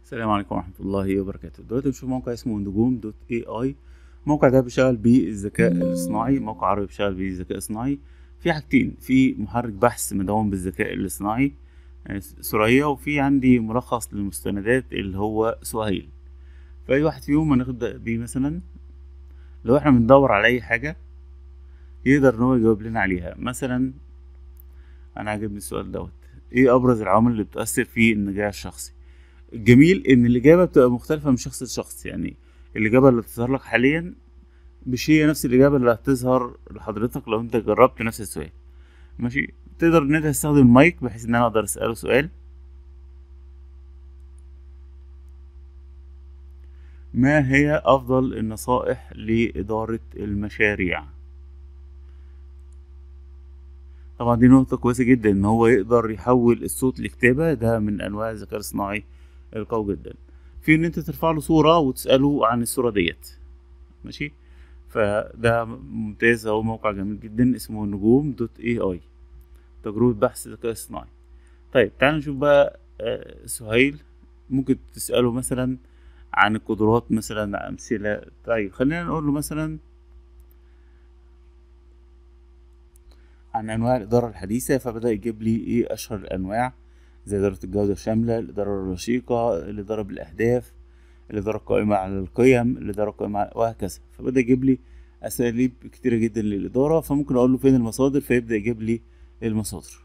السلام عليكم ورحمة الله وبركاته دلوقتي بنشوف موقع اسمه نجوم دوت اي اي الموقع ده بيشتغل بالذكاء الاصطناعي موقع عربي بيشتغل بالذكاء الاصطناعي في حاجتين في محرك بحث مدعوم بالذكاء الاصطناعي آه، ثريا وفي عندي ملخص للمستندات اللي هو سهيل فأي واحد فيهم هنبدأ بيه مثلا لو احنا بندور على أي حاجة يقدر إن هو يجاوب لنا عليها مثلا أنا عاجبني السؤال دوت ايه أبرز العوامل اللي بتؤثر في النجاح الشخصي الجميل ان الاجابه بتبقى مختلفه من شخص لشخص يعني الاجابه اللي بتظهر لك حاليا مش هي نفس الاجابه اللي هتظهر لحضرتك لو انت جربت نفس السؤال ماشي تقدر ان انت تستخدم المايك بحيث ان انا اقدر اساله سؤال ما هي افضل النصائح لاداره المشاريع طبعا دي نقطة كويسة جدا ان هو يقدر يحول الصوت لكتابة ده من انواع الذكاء الصناعي القوي جدا في ان انت ترفع له صورة وتسأله عن الصورة ديت ماشي فده ممتاز هو موقع جميل جدا اسمه نجوم دوت اي اي تجربة بحث ذكاء اصطناعي طيب تعالوا نشوف بقى آه، سهيل ممكن تسأله مثلا عن القدرات مثلا أمثلة طيب خلينا نقول له مثلا عن أنواع الإدارة الحديثة فبدأ يجيب لي إيه أشهر الأنواع زي إدارة الجودة الشاملة الإدارة الرشيقة الإدارة بالأهداف الإدارة القائمة على القيم الإدارة القائمة على- وهكذا فبدأ يجيب لي أساليب كتيرة جدا للإدارة فممكن أقول له فين المصادر فيبدأ يجيب لي المصادر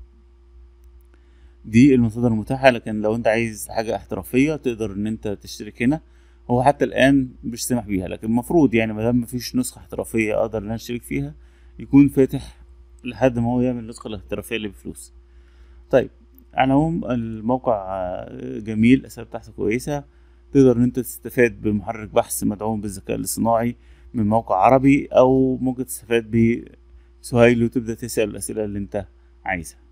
دي المصادر المتاحة لكن لو أنت عايز حاجة احترافية تقدر إن أنت تشترك هنا هو حتى الآن مش سامح بيها لكن المفروض يعني مادام مفيش نسخة احترافية أقدر إن أنا أشترك فيها يكون فاتح لحد ما هو يعمل النسخة الاحترافية اللي بفلوس طيب على العموم الموقع آه، جميل الأسئلة بتاعته كويسة تقدر إن أنت تستفاد بمحرك بحث مدعوم بالذكاء الاصطناعي من موقع عربي أو ممكن تستفاد بسهيل وتبدأ تسأل الأسئلة اللي أنت عايزها